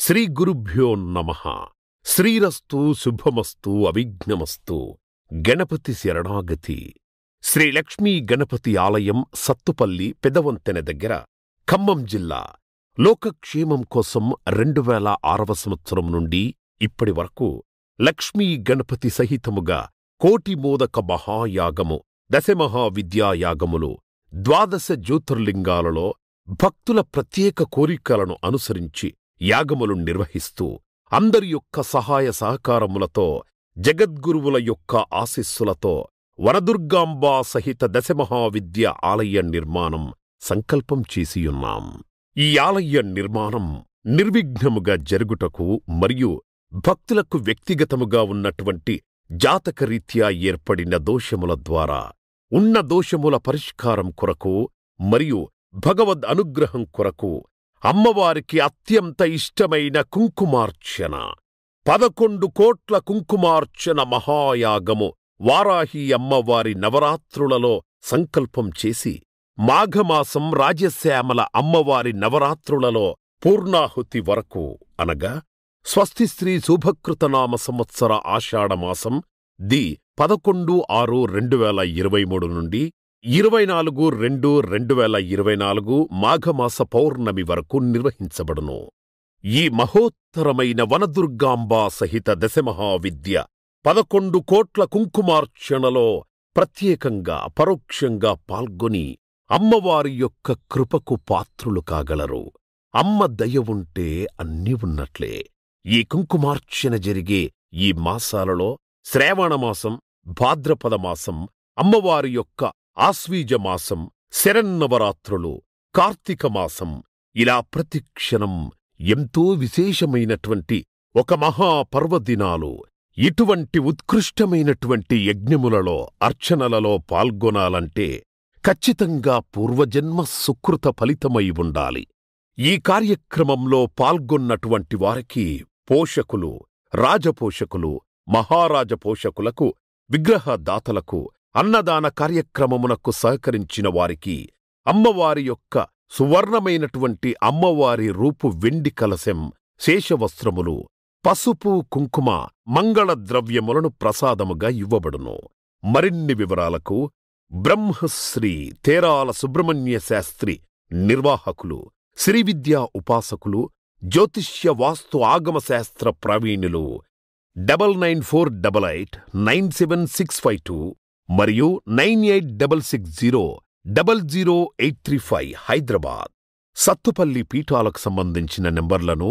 శ్రీ గురుభ్యో నమ శ్రీరస్తు శుభమస్తు అవిఘ్నమస్తు గణపతి శరణాగతి శ్రీ లక్ష్మీ గణపతి ఆలయం సత్తుపల్లి పెదవంతెన దగ్గర ఖమ్మం జిల్లా లోకక్షేమం కోసం రెండు వేల ఆరవ సంవత్సరం నుండి ఇప్పటి వరకు లక్ష్మీ గణపతి సహితముగా కోటి మోదక మహాయాగము దశమహావిద్యాయాగములు ద్వాదశ జ్యోతిర్లింగాలలో భక్తుల ప్రత్యేక కోరికలను అనుసరించి యాగములు నిర్వహిస్తూ అందరి యొక్క సహాయ సహకారములతో జగద్గురువుల యొక్క ఆశీస్సులతో వనదుర్గాంబా సహిత దశమహావిద్య ఆలయ నిర్మాణం సంకల్పం చేసియున్నాం ఈ ఆలయ నిర్మాణం నిర్విఘ్నముగా జరుగుటకు మరియు భక్తులకు వ్యక్తిగతముగా ఉన్నటువంటి జాతకరీత్యా ఏర్పడిన దోషముల ద్వారా ఉన్న దోషముల పరిష్కారం కొరకు మరియు భగవద్ అనుగ్రహం కొరకు అమ్మవారికి అత్యంత ఇష్టమైన కుంకుమార్చన పదకొండు కోట్ల కుంకుమార్చన మహాయాగము వారాహి అమ్మవారి నవరాత్రులలో సంకల్పం చేసి మాఘమాసం రాజశ్యామల అమ్మవారి నవరాత్రులలో పూర్ణాహుతి వరకు అనగా స్వస్తిశ్రీ శుభకృతనామ సంవత్సర ఆషాఢమాసం ది పదకొండు ఆరు రెండు వేల ఇరవై మూడు నుండి ఇరవై నాలుగు రెండు రెండు వేల ఇరవై నాలుగు మాఘమాస పౌర్ణమి వరకు నిర్వహించబడును ఈ మహోత్తరమైన వనదుర్గాంబా సహిత దశమహావిద్య పదకొండు కోట్ల కుంకుమార్చనలో ప్రత్యేకంగా పరోక్షంగా పాల్గొని అమ్మవారి యొక్క కృపకు పాత్రులు కాగలరు అమ్మ దయ ఉంటే అన్నీ ఉన్నట్లే ఈ కుంకుమార్చన జరిగే ఈ మాసాలలో శ్రావణమాసం భాద్రపద మాసం అమ్మవారి యొక్క ఆశ్వీజ మాసం శరన్నవరాత్రులు కార్తీక మాసం ఇలా ప్రతి క్షణం ఎంతో విశేషమైనటువంటి ఒక మహాపర్వదినాలు ఇటువంటి ఉత్కృష్టమైనటువంటి యజ్ఞములలో అర్చనలలో పాల్గొనాలంటే ఖచ్చితంగా పూర్వజన్మ సుకృత ఫలితమై ఉండాలి ఈ కార్యక్రమంలో పాల్గొన్నటువంటి వారికి పోషకులు రాజపోషకులు మహారాజ పోషకులకు విగ్రహదాతలకు అన్నదాన కార్యక్రమమునకు సహకరించిన వారికి అమ్మవారి యొక్క సువర్ణమైనటువంటి అమ్మవారి రూపు వెండి కలశం శేషవస్త్రములు పసుపు కుంకుమ మంగళ ద్రవ్యములను ప్రసాదముగా ఇవ్వబడును మరిన్ని వివరాలకు బ్రహ్మశ్రీ తేరాల సుబ్రహ్మణ్య శాస్త్రి నిర్వాహకులు శ్రీ విద్యా ఉపాసకులు జ్యోతిష్య వాస్తు ఆగమ శాస్త్ర ప్రవీణులు double nine four double eight nine seven six five two మరియు nine eight double six zero double zero eight three five Hyderabad Sathupalli పీఠాలకు సంబంధించిన నెంబర్లను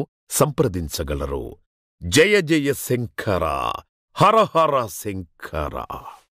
సంప్రదించగలరు జయ జయ శంకర హర హర శంకర